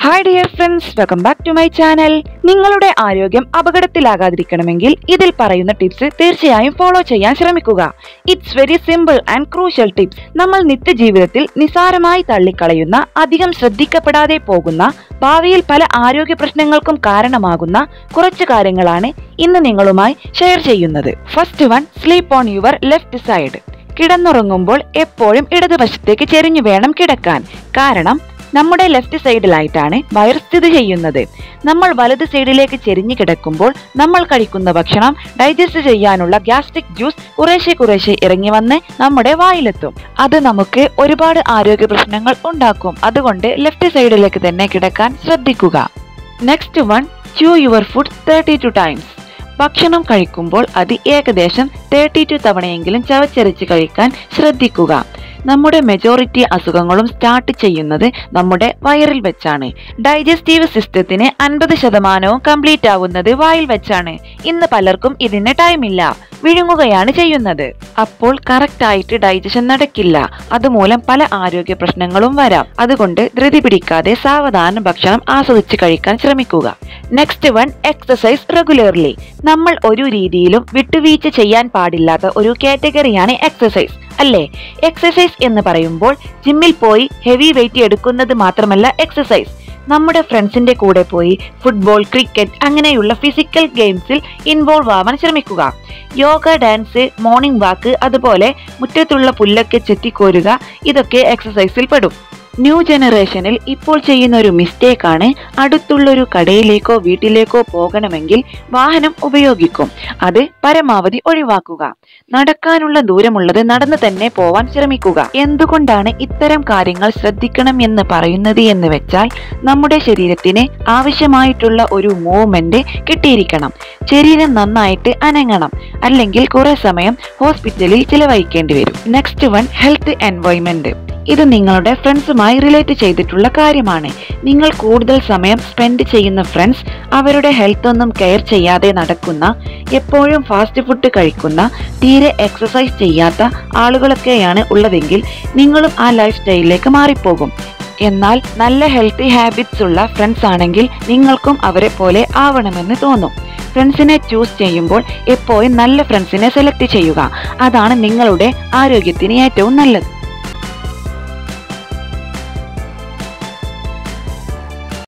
hi dear friends welcome back to my channel നിങ്ങളുടെ ആരോഗ്യം അപകടത്തിലാകാതിരിക്കണമെങ്കിൽ ഇതിൽ പറയുന്ന ടിപ്സ് തീർച്ചയായും ഫോളോ ചെയ്യാൻ ശ്രമിക്കുക it's very simple and crucial tips നമ്മൾ നിത്യജീവിതത്തിൽ നിസാരമായി തള്ളിക്കളയുന്ന അധികം ശ്രദ്ധിക്കപ്പെടാതെ പോകുന്ന ഭാവിയിൽ പല ആരോഗ്യ പ്രശ്നങ്ങൾക്കും കാരണമാകുന്ന കുറച്ച് കാര്യങ്ങളാണ് ഇന്ന് നിങ്ങളുമായി ഷെയർ ചെയ്യുന്നത് first one sleep on your left side കിടന്നുറങ്ങുമ്പോൾ എപ്പോഴും ഇടതുവശത്തേക്ക് ചെരിഞ്ഞു വേണം കിടക്കാൻ കാരണം നമ്മുടെ ലെഫ്റ്റ് സൈഡിലായിട്ടാണ് വയർ സ്ഥിതി ചെയ്യുന്നത് നമ്മൾ വലത് സൈഡിലേക്ക് ചെരിഞ്ഞു കിടക്കുമ്പോൾ നമ്മൾ കഴിക്കുന്ന ഭക്ഷണം ഡൈജസ്റ്റ് ചെയ്യാനുള്ള ഗ്യാസ്ട്രിക് ജ്യൂസ് കുറേശ്ശെ കുറേശ്ശെ ഇറങ്ങി വന്ന് നമ്മുടെ വായിലെത്തും അത് നമുക്ക് ഒരുപാട് ആരോഗ്യ പ്രശ്നങ്ങൾ ഉണ്ടാക്കും അതുകൊണ്ട് ലെഫ്റ്റ് സൈഡിലേക്ക് തന്നെ കിടക്കാൻ ശ്രദ്ധിക്കുക next one chew your food thirty two times ഭക്ഷണം കഴിക്കുമ്പോൾ അത് ഏകദേശം തേർട്ടി ടു തവണയെങ്കിലും ചവച്ചരച്ച് കഴിക്കാൻ ശ്രദ്ധിക്കുക നമ്മുടെ മെജോറിറ്റി അസുഖങ്ങളും സ്റ്റാർട്ട് ചെയ്യുന്നത് നമ്മുടെ വയറിൽ വെച്ചാണ് ഡൈജസ്റ്റീവ് സിസ്റ്റത്തിന് അൻപത് ശതമാനവും കംപ്ലീറ്റ് ആവുന്നത് വായിൽ വെച്ചാണ് ഇന്ന് പലർക്കും ഇതിന് ടൈമില്ല വിഴുങ്ങുകയാണ് ചെയ്യുന്നത് അപ്പോൾ കറക്റ്റ് ആയിട്ട് ഡൈജഷൻ നടക്കില്ല അതുമൂലം പല ആരോഗ്യ പ്രശ്നങ്ങളും വരാം അതുകൊണ്ട് ധൃതി പിടിക്കാതെ സാവധാനം ഭക്ഷണം ആസ്വദിച്ച് കഴിക്കാൻ ശ്രമിക്കുക നെക്സ്റ്റ് വൺ എക്സസൈസ് റെഗുലർലി നമ്മൾ ഒരു രീതിയിലും വിട്ടുവീഴ്ച ചെയ്യാൻ പാടില്ലാത്ത ഒരു കാറ്റഗറിയാണ് എക്സസൈസ് അല്ലേ എക്സസൈസ് എന്ന് പറയുമ്പോൾ ജിമ്മിൽ പോയി ഹെവി വെയിറ്റ് എടുക്കുന്നത് മാത്രമല്ല എക്സസൈസ് നമ്മുടെ ഫ്രണ്ട്സിന്റെ കൂടെ പോയി ഫുട്ബോൾ ക്രിക്കറ്റ് അങ്ങനെയുള്ള ഫിസിക്കൽ ഗെയിംസിൽ ഇൻവോൾവ് ആവാൻ ശ്രമിക്കുക യോഗ ഡാൻസ് മോർണിംഗ് വാക്ക് അതുപോലെ മുറ്റത്തുള്ള പുല്ലൊക്കെ ചെത്തിക്കോരുക ഇതൊക്കെ എക്സസൈസിൽ പെടും ന്യൂ ജനറേഷനിൽ ഇപ്പോൾ ചെയ്യുന്ന ഒരു മിസ്റ്റേക്കാണ് അടുത്തുള്ളൊരു കടയിലേക്കോ വീട്ടിലേക്കോ പോകണമെങ്കിൽ വാഹനം ഉപയോഗിക്കും അത് പരമാവധി ഒഴിവാക്കുക നടക്കാനുള്ള ദൂരമുള്ളത് നടന്നു തന്നെ പോവാൻ ശ്രമിക്കുക എന്തുകൊണ്ടാണ് ഇത്തരം കാര്യങ്ങൾ ശ്രദ്ധിക്കണം എന്ന് പറയുന്നത് എന്ന് വെച്ചാൽ നമ്മുടെ ശരീരത്തിന് ആവശ്യമായിട്ടുള്ള ഒരു മൂവ്മെന്റ് കിട്ടിയിരിക്കണം ശരീരം നന്നായിട്ട് അനങ്ങണം അല്ലെങ്കിൽ കുറെ സമയം ഹോസ്പിറ്റലിൽ ചിലവഴിക്കേണ്ടി വരും നെക്സ്റ്റ് വൺ ഹെൽത്ത് എൻവോയ്മെന്റ് ഇത് നിങ്ങളുടെ ഫ്രണ്ട്സുമായി റിലേറ്റ് ചെയ്തിട്ടുള്ള കാര്യമാണ് നിങ്ങൾ കൂടുതൽ സമയം സ്പെൻഡ് ചെയ്യുന്ന ഫ്രണ്ട്സ് അവരുടെ ഹെൽത്ത് ഒന്നും കെയർ ചെയ്യാതെ നടക്കുന്ന എപ്പോഴും ഫാസ്റ്റ് ഫുഡ് കഴിക്കുന്ന തീരെ എക്സസൈസ് ചെയ്യാത്ത ആളുകളൊക്കെയാണ് ഉള്ളതെങ്കിൽ നിങ്ങളും ആ ലൈഫ് സ്റ്റൈലിലേക്ക് മാറിപ്പോകും എന്നാൽ നല്ല ഹെൽത്തി ഹാബിറ്റ്സ് ഉള്ള ഫ്രണ്ട്സ് ആണെങ്കിൽ നിങ്ങൾക്കും അവരെ പോലെ ആവണമെന്ന് തോന്നും ഫ്രണ്ട്സിനെ ചൂസ് ചെയ്യുമ്പോൾ എപ്പോഴും നല്ല ഫ്രണ്ട്സിനെ സെലക്ട് ചെയ്യുക അതാണ് നിങ്ങളുടെ ആരോഗ്യത്തിന് ഏറ്റവും നല്ലത്